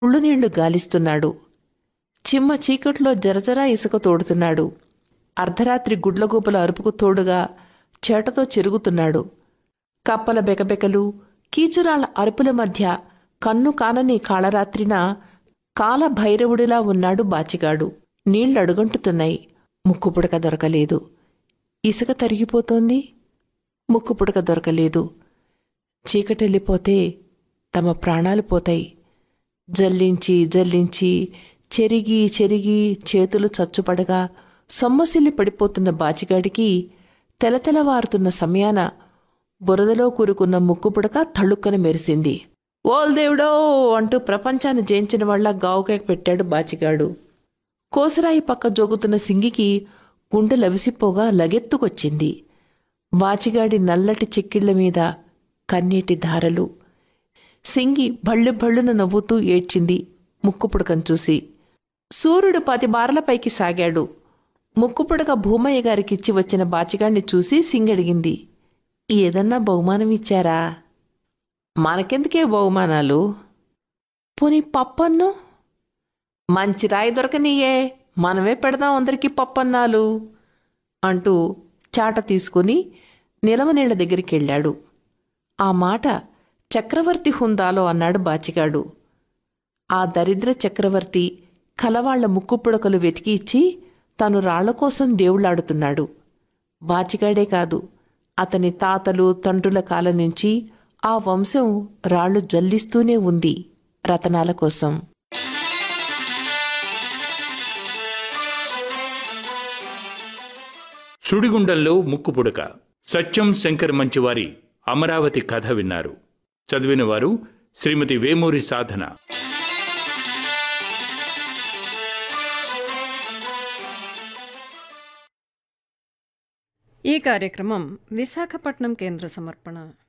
ఉళ్ళునీళ్లు గాలిస్తున్నాడు చిమ్మ చీకట్లో జరజరా ఇసుక తోడుతున్నాడు అర్ధరాత్రి గుడ్లగూపల అరుపుకు తోడుగా చేటతో చెరుగుతున్నాడు కప్పల బెకబెకలు కీచురాళ్ల అరుపుల మధ్య కన్ను కానని కాళరాత్రిన కాల భైరవుడిలా ఉన్నాడు బాచిగాడు నీళ్లడుగంటుతున్నాయి ముక్కుపుడక దొరకలేదు ఇసుక తరిగిపోతోంది ముక్కుపుడక దొరకలేదు చీకటెళ్ళిపోతే తమ ప్రాణాలు పోతాయి జల్లించి జల్లించి చెరిగి చెరిగి చేతులు చచ్చుపడగా సొమ్మసిల్లి పడిపోతున్న బాచిగాడికి తెలతెలవారుతున్న సమయాన బురదలో కూరుకున్న ముక్కుపుడక తళుక్కన మెరిసింది ఓల్ దేవుడో అంటూ ప్రపంచాన్ని జయించిన వాళ్ళ గావుకేక పెట్టాడు బాచిగాడు కోసరాయి పక్క జోగుతున్న సింగికి గుండె లవిసిపోగా లగెత్తుకొచ్చింది బాచిగాడి నల్లటి చెక్కిళ్ల మీద కన్నీటి ధారలు సింగి భళ్ళు భళ్ళున నవ్వుతూ ఏడ్చింది ముక్కుపుడకం చూసి సూర్యుడు పది బారలపైకి సాగాడు ముక్కుపుడక భూమయ్య గారికిచ్చి వచ్చిన బాచిగాడిని చూసి సింగడిగింది ఏదన్నా బహుమానం ఇచ్చారా మనకెందుకే బహుమానాలు పోనీ పప్పన్ను మంచి రాయి దొరకనీయే మనమే పెడదాం అందరికీ పప్పన్నాలు అంటూ చాట తీసుకుని నిలవనీళ్ల దగ్గరికి వెళ్ళాడు ఆ మాట చక్రవర్తి హుందాలో అన్నాడు బాచిగాడు ఆ దరిద్ర చక్రవర్తి కలవాళ్ల ముక్కుపుడకలు వెతికి ఇచ్చి తాను రాళ్ల కోసం దేవుళ్లాడుతున్నాడు బాచిగాడే కాదు అతని తాతలు తండ్రుల కాలం నుంచి ఆ వంశం రాళ్లు జల్లిస్తూనే ఉంది రతనాల కోసం సుడిగుండంలో ముక్కుపుడక సత్యం శంకర్ మంచివారి అమరావతి కథ విన్నారు చదివిన వారు శ్రీమతి వేమూరి సాధన ఈ కార్యక్రమం విశాఖపట్నం కేంద్ర సమర్పణ